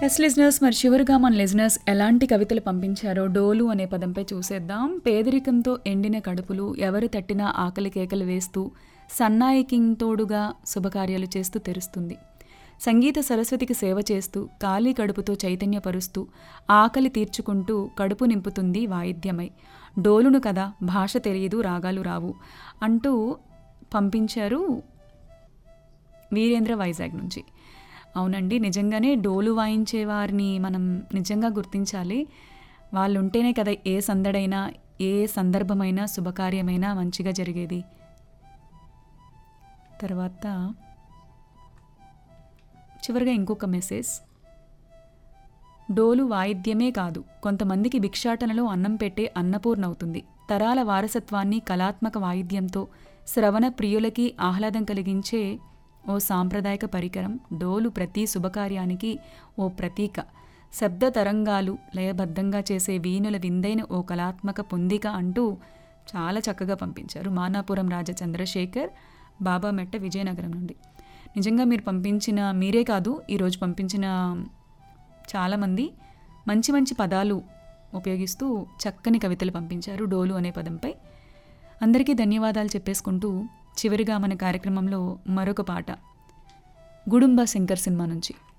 yes listeners మరి చివరిగా మన లిజనర్స్ ఎలాంటి కవితలు పంపించారో డోలు అనే పదంపై చూసేద్దాం పేదరికంతో ఎండిన కడుపులు ఎవరు తట్టినా ఆకలి కేకలు వేస్తూ సన్నాయికింగ్ తోడుగా శుభకార్యాలు చేస్తూ తెరుస్తుంది సంగీత సరస్వతికి సేవ చేస్తూ ఖాళీ కడుపుతో చైతన్యపరుస్తూ ఆకలి తీర్చుకుంటూ కడుపు నింపుతుంది వాయిద్యమై డోలును కదా భాష తెలియదు రాగాలు రావు అంటూ పంపించారు వీరేంద్ర వైజాగ్ నుంచి అవునండి నిజంగానే డోలు వాయించే వారిని మనం నిజంగా గుర్తించాలి వాళ్ళు ఉంటేనే కదా ఏ సందడైనా ఏ సందర్భమైనా శుభకార్యమైనా మంచిగా జరిగేది తర్వాత చివరిగా ఇంకొక మెసేజ్ డోలు వాయిద్యమే కాదు కొంతమందికి భిక్షాటనలో అన్నం పెట్టే అన్నపూర్ణ అవుతుంది తరాల వారసత్వాన్ని కళాత్మక వాయిద్యంతో శ్రవణ ప్రియులకి ఆహ్లాదం కలిగించే ఓ సాంప్రదాయక పరికరం డోలు ప్రతి శుభకార్యానికి ఓ ప్రతీక శబ్ద తరంగాలు లయబద్ధంగా చేసే వీణుల విందైన ఓ కళాత్మక పొందిక అంటూ చాలా చక్కగా పంపించారు మానాపురం రాజ చంద్రశేఖర్ బాబామెట్ట విజయనగరం నుండి నిజంగా మీరు పంపించిన మీరే కాదు ఈరోజు పంపించిన చాలామంది మంచి మంచి పదాలు ఉపయోగిస్తూ చక్కని కవితలు పంపించారు డోలు అనే పదంపై అందరికీ ధన్యవాదాలు చెప్పేసుకుంటూ చివరిగా మన కార్యక్రమంలో మరొక పాట గుడుంబ శంకర్ సినిమా నుంచి